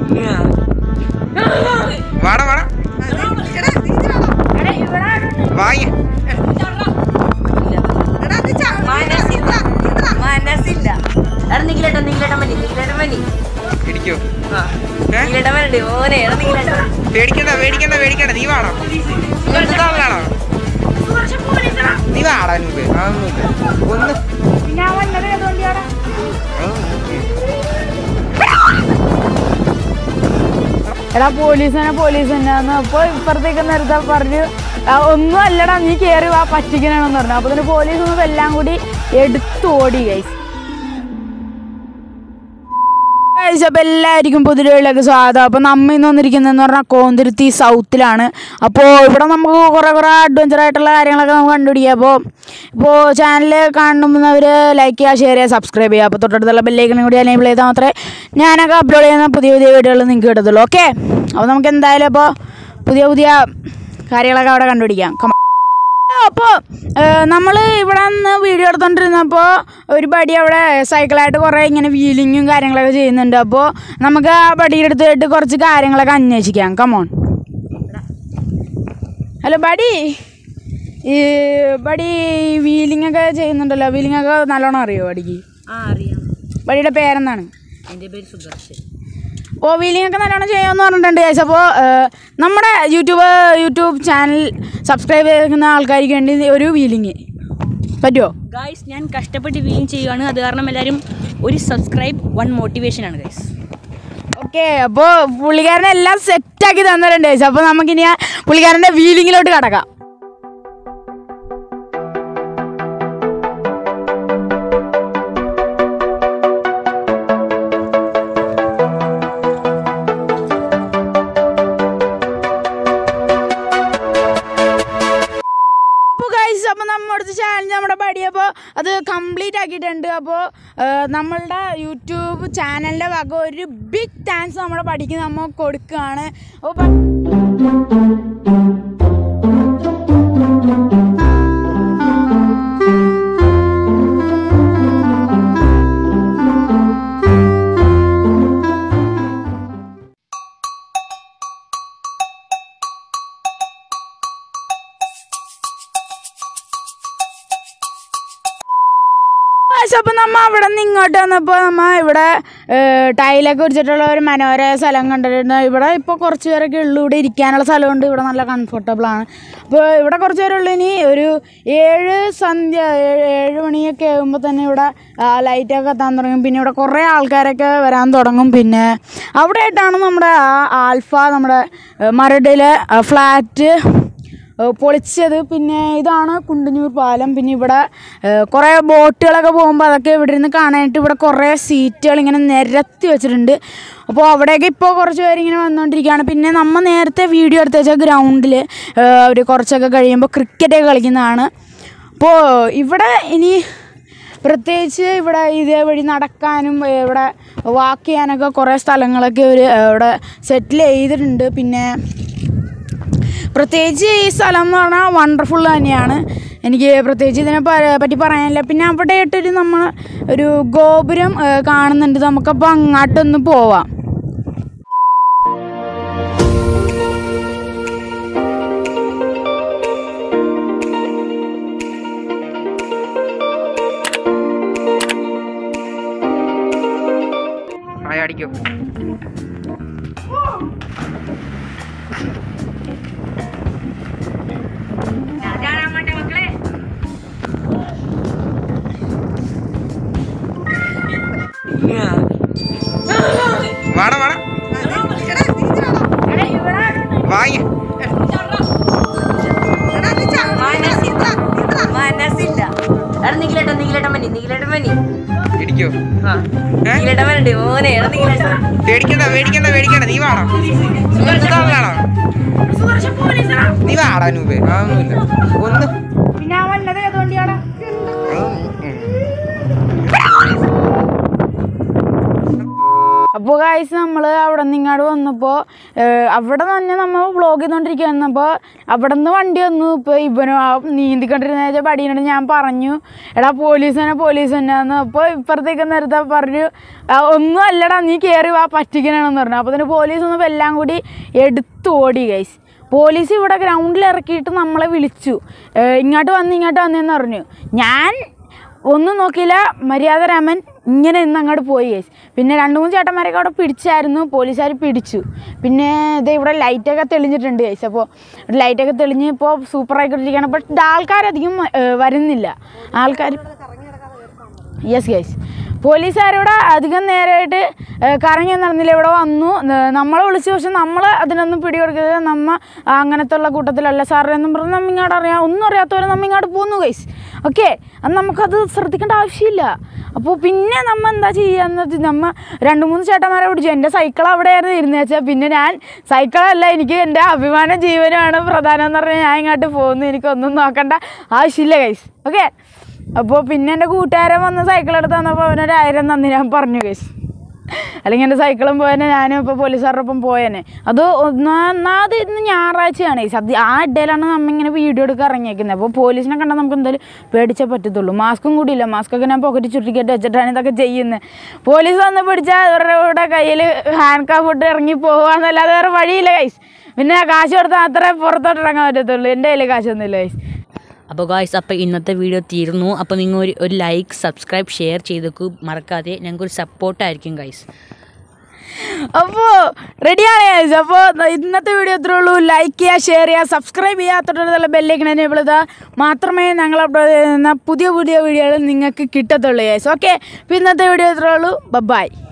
വാടാ വാടാ വാങ്ങി മനസ്സില്ല എടാ നിങ്കിലേട്ടൻ നിങ്കിലേട്ടൻ മതി നിങ്കിലേട്ടൻ മതി ഇടിക്കോ ഏ? നിങ്കിലേട്ടൻ വരണ്ട് ഓനെ എടാ നിങ്കിലേട്ടൻ പേടിക്കണ്ട പേടിക്കണ്ട പേടിക്കണ്ട നീ വാടാ ഇതാണോ നീ വാടാ നൂപ് അതൊന്നുമില്ല ഒന്ന് എടാ പോലീസിനെ പോലീസ് തന്നെയാന്ന് അപ്പൊ ഇപ്പുറത്തേക്ക് നേരത്തെ പറഞ്ഞു "ആ, ഒന്നും അല്ലടാ നീ കയറി വാ പറ്റിക്കണമെന്ന് പറഞ്ഞു അപ്പൊ തന്നെ പോലീസ് ഒന്നും എല്ലാം കൂടി എടുത്തു ഓടി ഗൈസ് അപ്പൊ എല്ലാവർക്കും പുതിരയിലേക്ക് സ്വാഗതം അപ്പോൾ നമ്മ ഇന്ന് വന്നിരിക്കുന്നതെന്ന് പറഞ്ഞാൽ കോന്തിരുത്തി സൗത്തിലാണ് അപ്പോൾ ഇവിടെ നമുക്ക് കുറേ കുറേ അഡ്വഞ്ചർ ആയിട്ടുള്ള കാര്യങ്ങളൊക്കെ നമുക്ക് കണ്ടുപിടിക്കാം അപ്പോൾ ഇപ്പോൾ ചാനൽ കാണുന്നവർ ലൈക്ക് ചെയ്യുക ഷെയർ ചെയ്യുക സബ്സ്ക്രൈബ് ചെയ്യുക അപ്പോൾ തൊട്ടടുത്തുള്ള ബെല്ലൈക്കനും കൂടി എനേബിൾ ചെയ്താൽ മാത്രമേ ഞാനൊക്കെ അപ്ലോഡ് ചെയ്യുന്ന പുതിയ പുതിയ വീഡിയോകൾ നിങ്ങൾക്ക് കിട്ടത്തുള്ളൂ ഓക്കെ അപ്പോൾ നമുക്ക് എന്തായാലും ഇപ്പോൾ പുതിയ പുതിയ കാര്യങ്ങളൊക്കെ അവിടെ കണ്ടുപിടിക്കാം Come on. അപ്പോൾ നമ്മൾ ഇവിടെ നിന്ന് വീഡിയോ എടുത്തോണ്ടിരുന്നപ്പോൾ ഒരു ബടി അവിടെ സൈക്കിളായിട്ട് കുറേ ഇങ്ങനെ വീലിങ്ങും കാര്യങ്ങളൊക്കെ ചെയ്യുന്നുണ്ട് അപ്പോൾ നമുക്ക് ആ ബടിയുടെ അടുത്തായിട്ട് കുറച്ച് കാര്യങ്ങളൊക്കെ അന്വേഷിക്കാം കമോൺ ഹലോ ബടി ഈ ബടി വീലിംഗ് ഒക്കെ ചെയ്യുന്നുണ്ടല്ലോ വീലിംഗ് ഒക്കെ നല്ലോണം അറിയോ ബടിക്ക് ആ അറിയാം ബടിയുടെ പേരെന്താണ് എൻ്റെ പേര് സുദർശൻ ഓ വീലിംഗ് ഒക്കെ നല്ലോണം ചെയ്യാമെന്ന് പറഞ്ഞിട്ടുണ്ട് ഗൈസ് അപ്പോൾ നമ്മുടെ യൂട്യൂബ് യൂട്യൂബ് ചാനൽ സബ്സ്ക്രൈബ് ചെയ്യുന്ന ആൾക്കാർക്ക് വേണ്ടി ഒരു വീലിംഗ് പറ്റുമോ ഗായ്സ് ഞാൻ കഷ്ടപ്പെട്ട് വീലിംഗ് ചെയ്യുകയാണ് അത് കാരണം എല്ലാവരും ഒരു സബ്സ്ക്രൈബ് വൺ മോട്ടിവേഷൻ ആണ് ഗൈസ് ഓക്കെ അപ്പോൾ പുള്ളിക്കാരനെ എല്ലാം സെറ്റാക്കി തന്നിട്ടുണ്ട് ഗൈസ് അപ്പോൾ നമുക്കിനി ആ പുള്ളിക്കാരൻ്റെ വീലിങ്ങിലോട്ട് കടക്കാം അപ്പോൾ ഗൈസ് അപ്പോൾ നമ്മുടെ ചാനൽ നമ്മുടെ പടിയപ്പോൾ അത് കംപ്ലീറ്റ് ആക്കിയിട്ടുണ്ട് അപ്പോൾ നമ്മളുടെ യൂട്യൂബ് ചാനലിൻ്റെ വക ഒരു ബിഗ് താങ്ക്സ് നമ്മുടെ പടിക്ക് നമ്മൾ കൊടുക്കുകയാണ് അപ്പോൾ പ- അപ്പം നമ്മ അവിടെ നിന്ന് ഇങ്ങോട്ട് വന്നപ്പോൾ നമ്മ ഇവിടെ ഏഹ്, ടൈലൊക്കെ കുറിച്ചിട്ടുള്ള ഒരു മനോഹര സ്ഥലം കണ്ടിട്ടുണ്ട് ഇവിടെ ഇപ്പോൾ കുറച്ച് പേരൊക്കെ ഉള്ളു ഇവിടെ ഇരിക്കാനുള്ള സ്ഥലമുണ്ട് ഇവിടെ നല്ല കംഫർട്ടബിൾ ആണ് അപ്പോൾ ഇവിടെ കുറച്ച് പേരുള്ളൂ ഇനി ഒരു ഏഴ് സന്ധ്യ ഏഴ് ഏഴ് മണിയൊക്കെ ആകുമ്പോൾ തന്നെ ഇവിടെ ആ, ലൈറ്റൊക്കെ എത്താൻ തുടങ്ങും പിന്നെ ഇവിടെ കുറേ ആൾക്കാരൊക്കെ വരാൻ തുടങ്ങും പിന്നെ അവിടെ ആയിട്ടാണ് നമ്മുടെ ആ ആൽഫ നമ്മുടെ ഏഹ്, മരടിലെ ആ, ഫ്ലാറ്റ് ഏഹ് പൊളിച്ചത് പിന്നെ ഇതാണ് കുണ്ടന്നൂർ പാലം പിന്നെ ഇവിടെ ഏഹ് കുറേ ബോട്ടുകളൊക്കെ പോകുമ്പോൾ അതൊക്കെ ഇവിടെ ഇരുന്ന് കാണാനായിട്ട് ഇവിടെ കുറേ സീറ്റുകൾ ഇങ്ങനെ നിരത്തി വെച്ചിട്ടുണ്ട് അപ്പോൾ അവിടെയൊക്കെ ഇപ്പോൾ കുറച്ച് പേര് ഇങ്ങനെ വന്നുകൊണ്ടിരിക്കുകയാണ് പിന്നെ നമ്മൾ നേരത്തെ വീഡിയോ എടുത്ത് വെച്ച ഗ്രൗണ്ടിൽ അവർ കുറച്ചൊക്കെ കഴിയുമ്പോൾ ക്രിക്കറ്റൊക്കെ കളിക്കുന്നതാണ് അപ്പോൾ ഇവിടെ ഇനി പ്രത്യേകിച്ച് ഇവിടെ ഇതേ വഴി നടക്കാനും ഏഹ് ഇവിടെ വാക്ക് ചെയ്യാനൊക്കെ കുറേ സ്ഥലങ്ങളൊക്കെ ഒരു ഇവിടെ സെറ്റിൽ ചെയ്തിട്ടുണ്ട് പിന്നെ പ്രത്യേകിച്ച് ഈ സ്ഥലം എന്ന് പറഞ്ഞാൽ വണ്ടർഫുൾ തന്നെയാണ് എനിക്ക് പ്രത്യേകിച്ച് ഇതിനെ പ- പറ്റി പറയാനില്ല പിന്നെ അവിടെ ആയിട്ടൊരു നമ്മൾ ഒരു ഗോപുരം ഏഹ്, കാണുന്നുണ്ട് നമുക്കപ്പോൾ അങ്ങോട്ടൊന്ന് പോവാം ആയ അടിക്കോ മക്കളെ വാടാ വാടാ വാങ്ങി മനസ്സില്ല മനസ്സില്ല എടാ നിങ്കിലേട്ടൻ നിങ്കിലേട്ടൻ മതി നിങ്കിലേട്ടൻ മതി ഇടിക്കോ ഏ? നിങ്കിലേട്ടൻ വരണ്ട് ഓനെ എടാ നിങ്കിലേട്ടൻ പേടിക്കണ്ട പേടിക്കണ്ട പേടിക്കണ്ട നീ വാടാ ഇതാണോ നീ വാടാ നൂപ് അതൊന്നുമില്ല ഒന്ന് പിന്നെ ആ വന്നത് ഏതുകൊണ്ടിയാണ് അപ്പോൾ കാഴ്ച നമ്മൾ അവിടെ നിന്ന് ഇങ്ങോട്ട് വന്നപ്പോൾ അവിടെ തന്നെ നമ്മൾ വ്ളോഗ് ചെയ്തുകൊണ്ടിരിക്കുകയായിരുന്നു അപ്പോൾ അവിടെ നിന്ന് വണ്ടി വന്നു ഇപ്പോൾ ഇവനും ആ നീന്തിക്കൊണ്ടിരുന്ന പടീനോട് ഞാൻ പറഞ്ഞു എടാ പോലീസ് തന്നെ പോലീസ് തന്നെയാന്ന് അപ്പോൾ ഇപ്പുറത്തേക്ക് നേരത്തെ പറഞ്ഞു "ആ, ഒന്നും അല്ലടാ നീ കയറി വാ പറ്റിക്കണമെന്ന് പറഞ്ഞു അപ്പോൾ തന്നെ പോലീസ് വന്നപ്പോൾ എല്ലാം കൂടി എടുത്ത് ഓടി ഗൈസ് പോലീസ് ഇവിടെ ഗ്രൗണ്ടിൽ ഇറക്കിയിട്ട് നമ്മളെ വിളിച്ചു ഏഹ് ഇങ്ങോട്ട് വന്ന് ഇങ്ങോട്ട് വന്നെന്ന് പറഞ്ഞു ഞാൻ ഒന്നും നോക്കിയില്ല മര്യാദ രാമൻ ഇങ്ങനെ ഇന്ന് അങ്ങോട്ട് പോയി ഗൈസ് പിന്നെ രണ്ട് മൂന്ന് ചേട്ടന്മാരൊക്കെ അവിടെ പിടിച്ചായിരുന്നു പോലീസുകാർ പിടിച്ചു പിന്നെ ഇത് ഇവിടെ ലൈറ്റൊക്കെ തെളിഞ്ഞിട്ടുണ്ട് ഗൈസ് അപ്പോൾ ലൈറ്റൊക്കെ തെളിഞ്ഞ് ഇപ്പോൾ സൂപ്പറായിക്കൊണ്ടിരിക്കുകയാണ് ബട്ട് ആൾക്കാരധികം ഏഹ്, വരുന്നില്ല ആൾക്കാർ യെസ് ഗൈസ് പോലീസുകാരോട് അധികം നേരമായിട്ട് ഏഹ്, കറങ്ങി നടന്നില്ല ഇവിടെ വന്നു ഏഹ്, നമ്മളെ വിളിച്ചു പക്ഷെ നമ്മൾ അതിനൊന്നും പിടികൊടുക്കരുത് നമ്മ അങ്ങനത്തെ ഉള്ള കൂട്ടത്തിലല്ല സാറേ എന്നും പറഞ്ഞ് നമ്മ ഇങ്ങോട്ട് അറിയാം ഒന്നും അറിയാത്തവരെ നമ്മ ഇങ്ങോട്ട് പോന്നു ഗൈസ് ഓക്കെ അത് നമുക്കത് ശ്രദ്ധിക്കേണ്ട ആവശ്യമില്ല അപ്പോൾ പിന്നെ നമ്മ എന്താ ചെയ്യാന്ന് വെച്ചാൽ നമ്മ രണ്ട് മൂന്ന് ചേട്ടന്മാരെ പിടിച്ചു എൻ്റെ സൈക്കിൾ അവിടെയായിരുന്നു ഇരുന്ന് വെച്ചാൽ പിന്നെ ഞാൻ സൈക്കിളല്ല എനിക്ക് എൻ്റെ അഭിമാന ജീവനാണ് പ്രധാനം എന്ന് പറഞ്ഞാൽ ഞാൻ ഇങ്ങോട്ട് പോകുന്നു എനിക്കൊന്നും നോക്കണ്ട ആവശ്യമില്ല ഗൈസ് ഓക്കെ അപ്പോൾ പിന്നെ എൻ്റെ കൂട്ടുകാരൻ വന്ന് സൈക്കിൾ എടുത്ത് തന്നപ്പോൾ അവനൊരു ആയിരം നന്ദി ഞാൻ പറഞ്ഞു ഗൈസ് അല്ലെങ്കിൽ എൻ്റെ സൈക്കിളും പോയനെ ഞാനും ഇപ്പോൾ പോലീസുകാരുടെ ഒപ്പം പോയേനെ അത് ഒന്നാമത് ഇന്ന് ഞായറാഴ്ചയാണ് ഈ സദ്യ ആ ഇടയിലാണ് നമ്മ ഇങ്ങനെ വീഡിയോ എടുക്കാൻ ഇറങ്ങിയേക്കുന്നത് അപ്പോൾ പോലീസിനെ കണ്ടാൽ നമുക്ക് എന്തായാലും പേടിച്ചേ പറ്റത്തുള്ളൂ മാസ്കും കൂടി ഇല്ല മാസ്കൊക്കെ ഞാൻ പോക്കറ്റ് ചുരുക്കിയിട്ട് വെച്ചിട്ടാണ് ഇതൊക്കെ ചെയ്യുന്നത് പോലീസ് വന്ന് പിടിച്ചാൽ അവരുടെ കയ്യിൽ ഹാൻഡ് കാഫ് ഇട്ട് ഇറങ്ങി പോകാന്നല്ലാതെ വേറെ വഴിയില്ല കൈസ് പിന്നെ കാശ് കൊടുത്താൽ മാത്രമേ പുറത്തോട്ട് ഇറങ്ങാൻ പറ്റത്തുള്ളൂ എൻ്റെ കയ്യിൽ കാശൊന്നുമില്ല കൈസ് അപ്പോൾ ഗായ്സ് അപ്പോൾ ഇന്നത്തെ വീഡിയോ തീർന്നു അപ്പോൾ നിങ്ങൾ ഒരു ഒരു ലൈക്ക് സബ്സ്ക്രൈബ് ഷെയർ ചെയ്തേക്കു മറക്കാതെ ഞങ്ങൾക്ക് ഒരു സപ്പോർട്ടായിരിക്കും ഗൈസ് അപ്പോൾ റെഡിയാണ് ഗൈസ് അപ്പോൾ ഇന്നത്തെ വീഡിയോ ഇത്രേ ഉള്ളൂ ലൈക്ക് ചെയ്യുക ഷെയർ ചെയ്യുക സബ്സ്ക്രൈബ് ചെയ്യാത്തോട്ടുള്ള ബെല്ലേക്ക് എനേബിൾ ചെയ്താൽ മാത്രമേ ഞങ്ങൾ അപ്ലോഡ് ചെയ്യുന്ന പുതിയ പുതിയ വീഡിയോകൾ നിങ്ങൾക്ക് കിട്ടത്തുള്ളൂ ഗൈസ് ഓക്കെ അപ്പോൾ ഇന്നത്തെ വീഡിയോ ഇത്രേ ഉള്ളൂ ബൈ